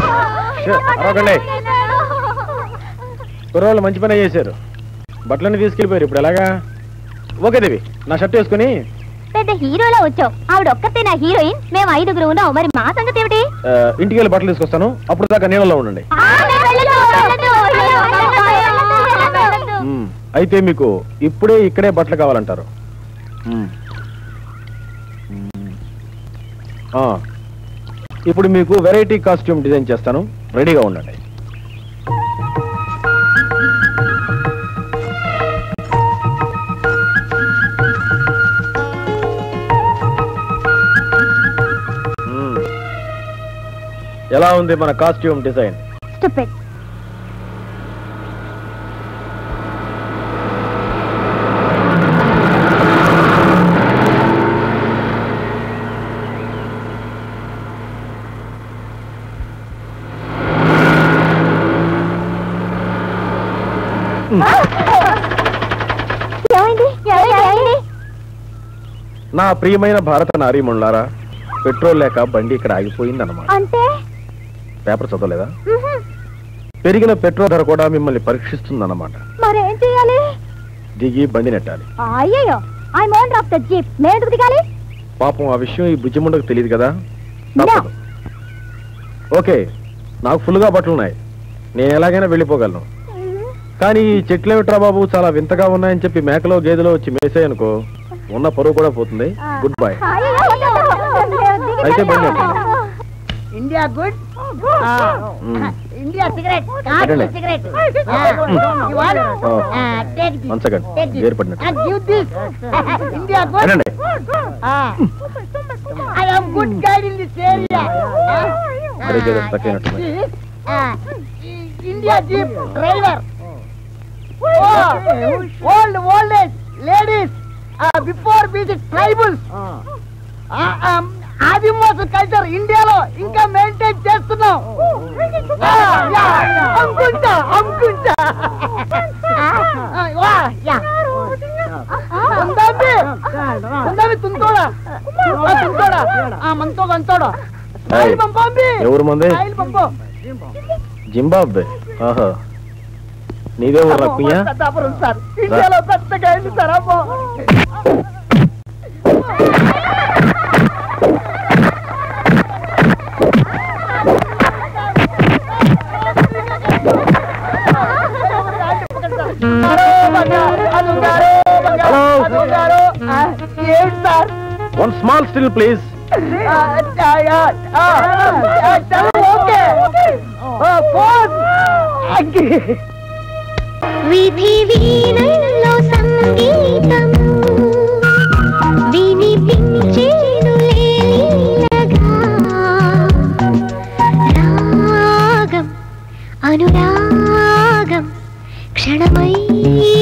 Shoe, అరవకండి కుర్రోళ్ళు మంచి పని చేశారు బట్టలన్నీ తీసుకెళ్ళిపోయారు ఇప్పుడు ఎలాగా ఓకే దేవి నా షర్ట్ వేసుకుని పెద్ద హీరోలా వచ్చావు ఆవిడ ఒక్కతే నా హీరోయిన్ మేము ఐదుగురు ఉన్నాం మరి మా సంగతి ఏమిటి ఆ, ఇంటికి వెళ్ళి బట్టలు తీసుకొస్తాను అప్పుడు దాకా నీళ్ళలో ఉండండి మ్మ్. అయితే మీకు ఇప్పుడే ఇక్కడే బట్టలు కావాలంటారు మ్మ్. మ్మ్. ఆ, ఇప్పుడు మీకు వెరైటీ కాస్ట్యూమ్ డిజైన్ చేస్తాను రెడీగా ఉండండి మ్మ్. ఎలా ఉంది మన కాస్ట్యూమ్ డిజైన్ స్టూపిడ్ ఏమైంది ఏమైంది నా ప్రియమైన భారత నారీమణులారా పెట్రోల్ లేక బండి ఇక్కడ ఆగిపోయిందన్నమాట అంటే పేపర్ చదవలేదా మ్హూ. పెరిగిన పెట్రోల్ ధర కూడా మిమ్మల్ని పరీక్షిస్తుందన్నమాట మరేం చేయాలి దిగి బండి నెట్టాలి అయ్యయ్యో I owner of the jeep నేను ఎందుకు దిగాలి పాపం ఆ విషయం ఈ బుజ్జిముండకు తెలియదు కదా No. తప్పదు. ఓకే నాకు ఫుల్గా బట్టలు ఉన్నాయి నేను ఎలాగైనా వెళ్ళిపోగలను కానీ ఈ చెట్లు ఏమిట్రా బాబు చాలా వింతగా ఉన్నాయని చెప్పి మేకలో గేదెలో వచ్చి మేసాయనుకో ఉన్న పరువు కూడా పోతుంది గుడ్ బై అయితే బండి ఎక్కండి. India good hmm. India cigarette పెట్టండి. Cigarette Oh. One second. Gear పడినట్టు. గివ్ దిస్ ఇండియా గుడ్ వినండి I am good guide in this area సరిగ్గా ఏదో stuck అయినట్టుంది. India jeep driver old old age ladies before visit tribals adivasi culture ఇండియాలో ఇంకా maintain చేస్తున్నాం ఆ, యా, అనుకుంటా అనుకుంటా ఆ, వా, యా. ఉందామి ఉందామి తుంతోడా ఆ, తుంతోడా ఆ, మంతోడు అంతోడా ఏయ్, పంపండి ఎవరు మంది స్టైల్ పంపు జింబాబ్వే ఆహా నీదే ఊరు రక్కుయ్యా పెద్దాపురం సార్ ఇండియాలో పెద్దగా అయింది సార్ అమ్మో ఏంటి sir one small still please okay phone విధి వీణల్లో సంగీతము వినిపించేను లీలగా రాగం అనురాగం క్షణమైనా